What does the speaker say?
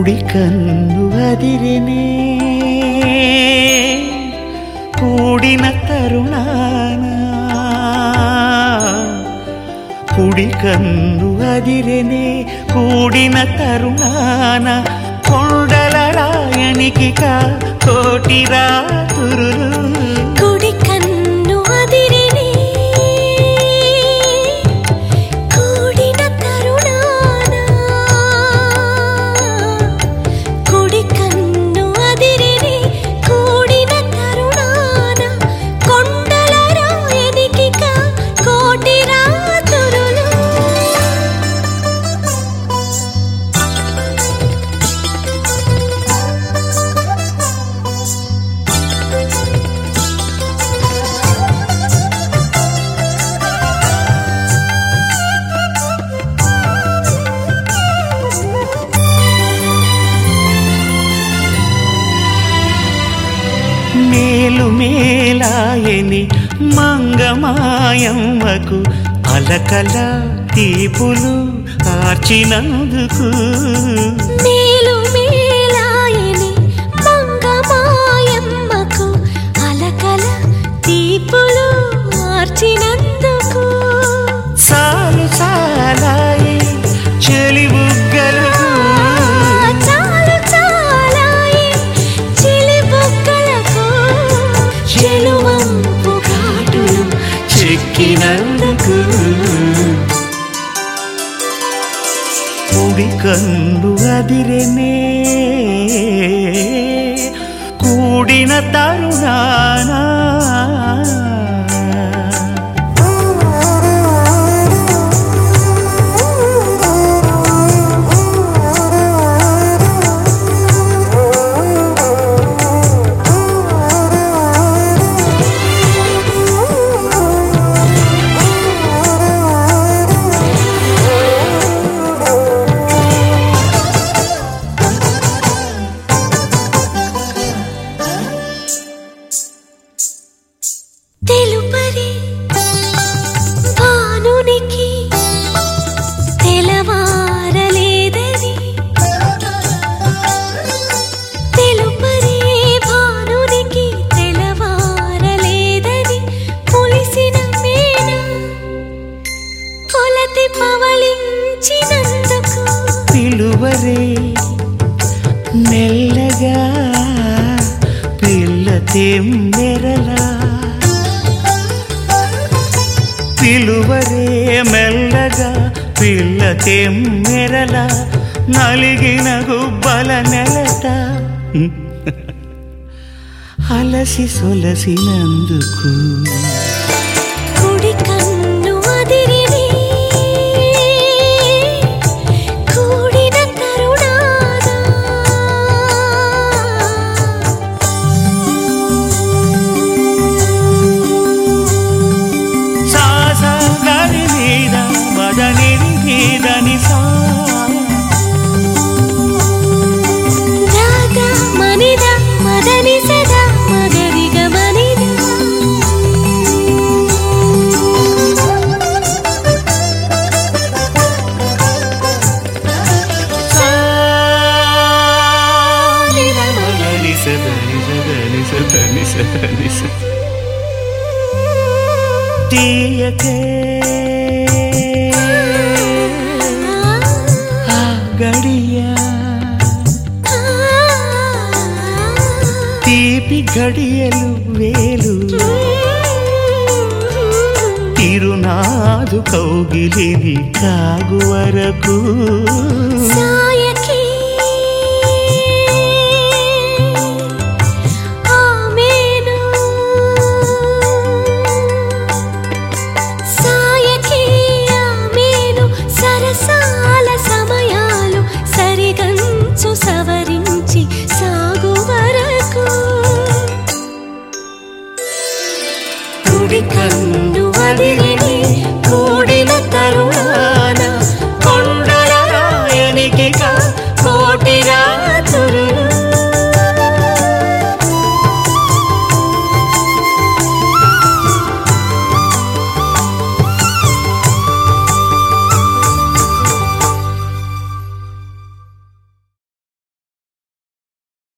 కుడి కన్ను అదిరినే కూడిన తరుణాన కుడి కన్ను అదిరినే కూడిన తరుణాన కొండల రాయనికి కా కోటి రాతురులు కుడి కన్ను అదిరినే కూడిన తరుణాన కుడి కన్ను అదిరినే కూడిన తరుణాన కొండల రాయనికి కా కోటి రాతురులు మేలు మేలాయని మంగమాయమ్మకు అలకల తీపులు ఆర్చినందుకు మేలు మేలాయని మంగమాయమ్మకు అలకల తీపులు మార్చినందుకు సాలు సాలాయి చెలి బుగ్గలకు చాలు చాలాయి చిలిబుగ్గలకు చెలువంపు ఘాటులు చెక్కినందుకు కుడి కన్ను అదిరెనే కూడిన తరుణానా తెలుపరి భానునికి తెలవారలేదని తెలుపరి భానునికి తెలవారలేదని పులిసిన మేన కొలతి పవళించినందుకు పిలువరే మెల్లగా పిల్ల తెమ్మెరలా పిలువరే మెల్లగా పిల్ల తెమ్మెరలా నలిగిన గుబ్బల నెలట అలసి సొలసినందుకు కుడి కన్ను అదిరిని కూడిన తరుణాన సాస గరి మీద మదని మీదని సా రాగ మనిద మదని సదా మగరిగ మనిద తీయకే ఆ గడియా తీపి గడియలు వేలు తిరునాదు కౌగిలిని కాగు వరకు సా